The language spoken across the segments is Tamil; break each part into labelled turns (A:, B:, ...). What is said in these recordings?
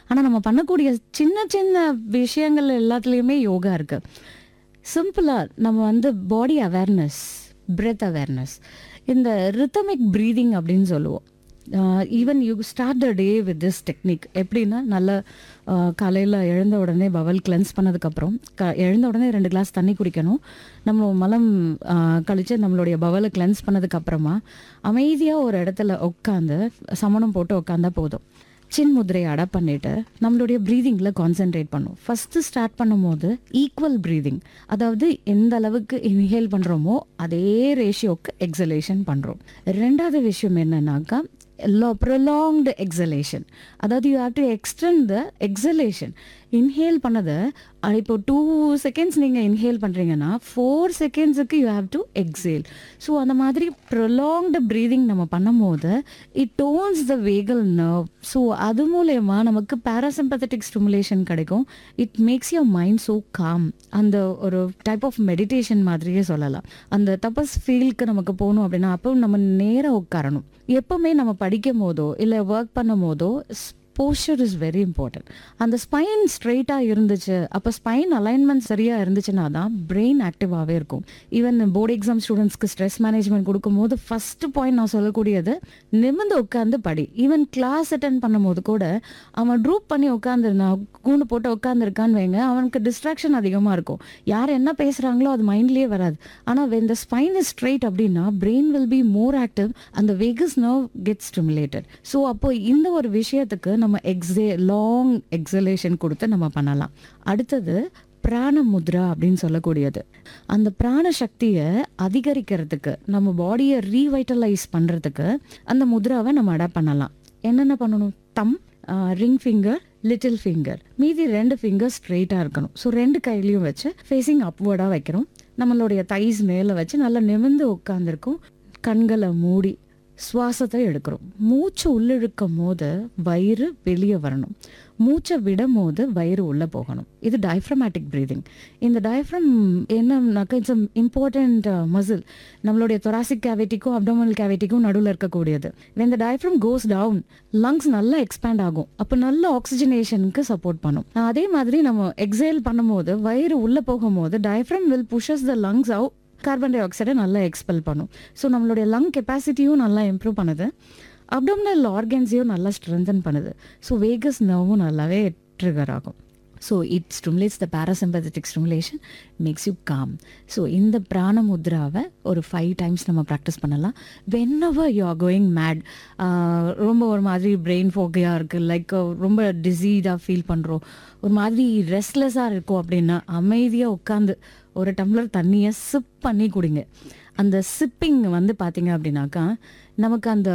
A: ஆனால் நம்ம பண்ணக்கூடிய சின்ன சின்ன விஷயங்கள் எல்லாத்துலேயுமே யோகா இருக்கு சிம்பிளாக நம்ம வந்து பாடி அவேர்னஸ் பிரெத் அவேர்னஸ் இந்த ரித்தமிக் ப்ரீதிங் அப்படின்னு சொல்லுவோம் even you start the day with this technique எப்படின்னா நல்ல காலையில் எழுந்த உடனே பவல் கிளென்ஸ் பண்ணதுக்கப்புறம் க எழுந்த உடனே ரெண்டு கிளாஸ் தண்ணி குடிக்கணும் நம்ம மலம் ஆஹ், கழிச்சு நம்மளுடைய பவலை கிளென்ஸ் பண்ணதுக்கப்புறமா அமைதியாக ஒரு இடத்துல உட்காந்து சமணம் போட்டு உட்காந்தா போதும் சின் முதிரையை அடாப்ட் பண்ணிட்டு நம்மளுடைய ப்ரீதிங்கில் கான்சென்ட்ரேட் பண்ணும் ஃபஸ்ட்டு ஸ்டார்ட் பண்ணும்போது ஈக்குவல் ப்ரீதிங் அதாவது எந்த அளவுக்கு இன்ஹேல் பண்ணுறோமோ அதே ரேஷியோக்கு எக்ஸலேஷன் பண்ணுறோம் ரெண்டாவது விஷயம் என்னன்னாக்கா ப்ரொலாங்டு எக்ஸலேஷன் அதாவது you have to extend the exhalation inhale பண்ணதை அஹ் இப்போ டூ செகண்ட்ஸ் நீங்கள் இன்ஹேல் பண்ணுறீங்கன்னா ஃபோர் செகண்ட்ஸுக்கு you have to exhale so அந்த மாதிரி ப்ரொலாங்டு ப்ரீதிங் நம்ம பண்ணும்போது it tones the vagal nerve so அது மூலயமா நமக்கு பேராசிம்பத்தட்டிக் ஸ்டிமுலேஷன் கிடைக்கும் it makes your mind so calm அந்த ஒரு டைப் ஆஃப் மெடிடேஷன் மாதிரியே சொல்லலாம் அந்த தபஸ் ஃபீல்க்கு நமக்கு போகணும் அப்படின்னா அப்போ நம்ம நேராக உட்காரணும் எப்பவுமே நம்ம படிக்கும் போதோ இல்லை ஒர்க் பண்ணும் போதோ போஸ்டர் இஸ் வெரி இம்பார்ட்டன்ட் அந்த ஸ்பைன் ஸ்ட்ரெயிட்டாக இருந்துச்சு அப்போ ஸ்பைன் அலைன்மெண்ட் சரியாக இருந்துச்சுன்னா தான் பிரெயின் ஆக்டிவாகவே இருக்கும் ஈவன் போர்டு எக்ஸாம் ஸ்டூடெண்ட்ஸ்க்கு ஸ்ட்ரெஸ் மேனேஜ்மெண்ட் கொடுக்கும்போது ஃபர்ஸ்ட் பாயிண்ட் நான் சொல்லக்கூடியது நிமிர்ந்து உட்காந்து படி ஈவன் கிளாஸ் அட்டன் பண்ணும்போது கூட அவன் ட்ரூப் பண்ணி உட்காந்துருந்தான் கூண்டு போட்டு உட்காந்துருக்கான்னு வைங்க அவனுக்கு டிஸ்ட்ராக்ஷன் அதிகமாக இருக்கும் யார் என்ன பேசுகிறாங்களோ அது மைண்ட்லேயே வராது ஆனால் when the spine is straight அப்படின்னா brain will be more active அந்த vagus nerve get stimulated so அப்போ இந்த ஒரு விஷயத்துக்கு நம்ம எக்ஸே லாங் எக்ஸலேஷன் கொடுத்து நம்ம பண்ணலாம் அடுத்தது பிராண முத்ரா அப்படின்னு சொல்லக்கூடியது அந்த பிராண சக்தியை அதிகரிக்கிறதுக்கு நம்ம பாடியை ரீவைட்டலைஸ் பண்ணுறதுக்கு அந்த முத்ராவை நம்ம அடாப்ட் பண்ணலாம் என்னென்ன பண்ணணும் thumb ring finger little finger மீதி ரெண்டு ஃபிங்கர் ஸ்ட்ரெயிட்டாக இருக்கணும் ஸோ ரெண்டு கையிலையும் வச்சு ஃபேஸிங் அப்வர்டாக வைக்கிறோம் நம்மளுடைய தைஸ் மேலே வச்சு நல்லா நிமிர்ந்து உட்காந்துருக்கும் கண்களை மூடி சுவாசத்தை எடுக்கிறோம் மூச்சு உள்ளிழுக்கும் போது வயிறு வெளியே வரணும் மூச்சை விடும் போது வயிறு உள்ளே போகணும் இது டயஃப்ரமேட்டிக் ப்ரீதிங் இந்த டயஃப்ரம் என்னன்னாக்கா இட்ஸ் இம்பார்ட்டண்ட் மசில் நம்மளுடைய தொராசிக் கேவிட்டிக்கும் அப்டோமல் கேவிட்டிக்கும் நடுவில் இருக்கக்கூடியது இந்த டயஃப்ரம் கோஸ் டவுன் லங்ஸ் நல்லா எக்ஸ்பேண்ட் ஆகும் அப்போ நல்ல ஆக்சிஜனேஷனுக்கு சப்போர்ட் பண்ணும் அதே மாதிரி நம்ம எக்ஸேல் பண்ணும்போது வயிறு உள்ளே போகும்போது diaphragm will pushes the lungs out carbon டை ஆக்சைடை நல்லா எக்ஸ்பெல் பண்ணும் ஸோ நம்மளுடைய லங் கெப்பாசிட்டியும் நல்லா இம்ப்ரூவ் பண்ணுது அப்டோமினல் ஆர்கன்ஸையும் நல்லா ஸ்ட்ரென்தன் பண்ணுது ஸோ வேகஸ் நர்வும் நல்லாவே ட்ரிகர் ஆகும் so it stimulates the parasympathetic stimulation makes you calm so இந்த பிராண முத்ராவை ஒரு ஃபைவ் டைம்ஸ் நம்ம ப்ராக்டிஸ் பண்ணலாம் whenever you are going mad ரொம்ப ஒரு மாதிரி பிரெயின் ஃபோக்கையாக இருக்குது லைக் ரொம்ப டிசீடாக ஃபீல் பண்ணுறோம் ஒரு மாதிரி ரெஸ்ட்லெஸ்ஸாக இருக்கும் அப்படின்னா அமைதியாக உட்காந்து ஒரு டம்ளர் தண்ணியை சிப் பண்ணி குடிங்க அந்த சிப்பிங் வந்து பார்த்தீங்க அப்படின்னாக்கா நமக்கு அந்த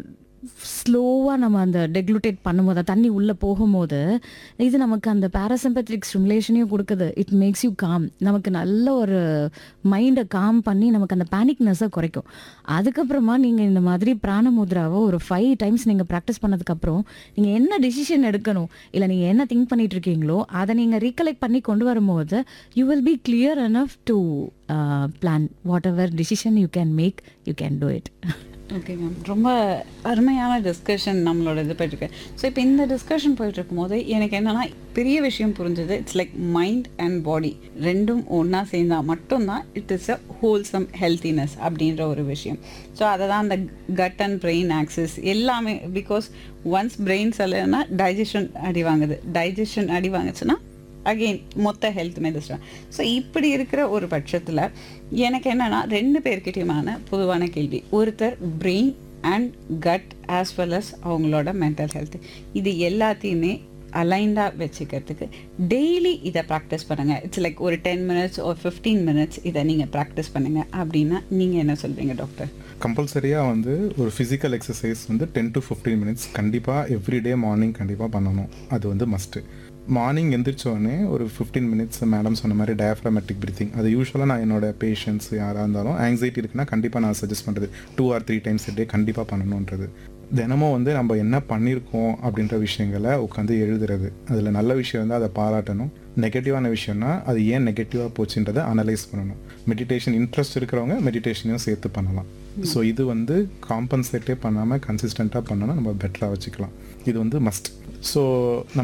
A: ஸ்லோவாக நம்ம அந்த டெக்லுட்டேட் பண்ணும்போது அந்த தண்ணி உள்ளே போகும்போது இது நமக்கு அந்த பேராசிம்பத்திக் ஸ்டிமுலேஷனையும் கொடுக்குது இட் மேக்ஸ் யூ காம் நமக்கு நல்ல ஒரு மைண்டை காம் பண்ணி நமக்கு அந்த பேனிக்னஸை குறைக்கும் அதுக்கப்புறமா நீங்கள் இந்த மாதிரி பிராண முத்ராவை ஒரு ஃபைவ் டைம்ஸ் நீங்கள் ப்ராக்டிஸ் பண்ணதுக்கப்புறம் நீங்கள் என்ன டிசிஷன் எடுக்கணும் இல்லை நீங்கள் என்ன திங்க் பண்ணிட்டு இருக்கீங்களோ அதை நீங்கள் ரீகலெக்ட் பண்ணி கொண்டு வரும்போது you will be clear enough to plan whatever decision you can make you can do it
B: okay ma'am ரொம்ப அருமையான டிஸ்கஷன் நம்மளோட இது போயிட்டுருக்கு ஸோ இப்போ இந்த டிஸ்கஷன் போயிட்டு இருக்கும்போது எனக்கு என்னன்னா பெரிய விஷயம் புரிஞ்சது it's like mind and body ரெண்டும் ஒன்றா சேர்ந்தா மட்டும்தான் it is a wholesome healthiness அப்படின்ற ஒரு விஷயம் ஸோ அதை தான் அந்த கட் அண்ட் பிரெயின் ஆக்சஸ் எல்லாமே பிகாஸ் ஒன்ஸ் பிரெயின் சொல்லலைன்னா டைஜஷன் அடி வாங்குது டைஜஷன் அடி வாங்குச்சுன்னா அகெயின் மொத்த ஹெல்த் மெடிசன் ஸோ இப்படி இருக்கிற ஒரு பட்சத்தில் எனக்கு என்னன்னா ரெண்டு பேர்கிட்டயுமான பொதுவான கேள்வி ஒருத்தர் brain and gut as well as அவங்களோட மென்டல் ஹெல்த் இது எல்லாத்தையுமே அலைண்டாக வச்சுக்கிறதுக்கு டெய்லி இதை ப்ராக்டிஸ் பண்ணுங்கள் இட்ஸ் லைக் ஒரு டென் மினிட்ஸ் ஒரு ஃபிஃப்டீன் மினிட்ஸ் இதை நீங்கள் ப்ராக்டிஸ் பண்ணுங்கள் அப்படின்னா நீங்கள் என்ன சொல்வீங்க டாக்டர்
C: கம்பல்சரியாக வந்து ஒரு ஃபிசிக்கல் எக்ஸசைஸ் வந்து டென் டு ஃபிஃப்டீன் மினிட்ஸ் கண்டிப்பாக எவ்ரிடே மார்னிங் கண்டிப்பாக பண்ணணும் அது வந்து மஸ்ட்டு மார்னிங் எந்திரிச்ச உடனே ஒரு ஃபிஃப்டீன் மினிட்ஸ் மேடம் சொன்ன மாதிரி டயஃப்ரமேட்டிக் பிரீத்திங் அது யூஸ்வலாக நான் என்னோட பேஷண்ட்ஸ் யாராக இருந்தாலும் ஆங்ஸைட்டி இருக்குன்னா கண்டிப்பாக நான் சஜஸ்ட் பண்ணுறது two or three times day கண்டிப்பாக பண்ணணுன்றது தினமும் வந்து நம்ம என்ன பண்ணியிருக்கோம் அப்படின்ற விஷயங்களை உட்காந்து எழுதுறது அதில் நல்ல விஷயம் இருந்தால் அதை பாராட்டணும் நெகட்டிவான விஷயம்னா அது ஏன் நெகட்டிவாக போச்சுன்றதை அனலைஸ் பண்ணணும் மெடிடேஷன் இன்ட்ரெஸ்ட் இருக்கிறவங்க மெடிடேஷனையும் சேர்த்து பண்ணலாம் ஸோ இது வந்து காம்பன்சேட்டே பண்ணாமல் கன்சிஸ்டண்ட்டாக பண்ணோன்னா நம்ம பெட்டராக வச்சுக்கலாம் இது வந்து மஸ்ட் ஸோ நம்ம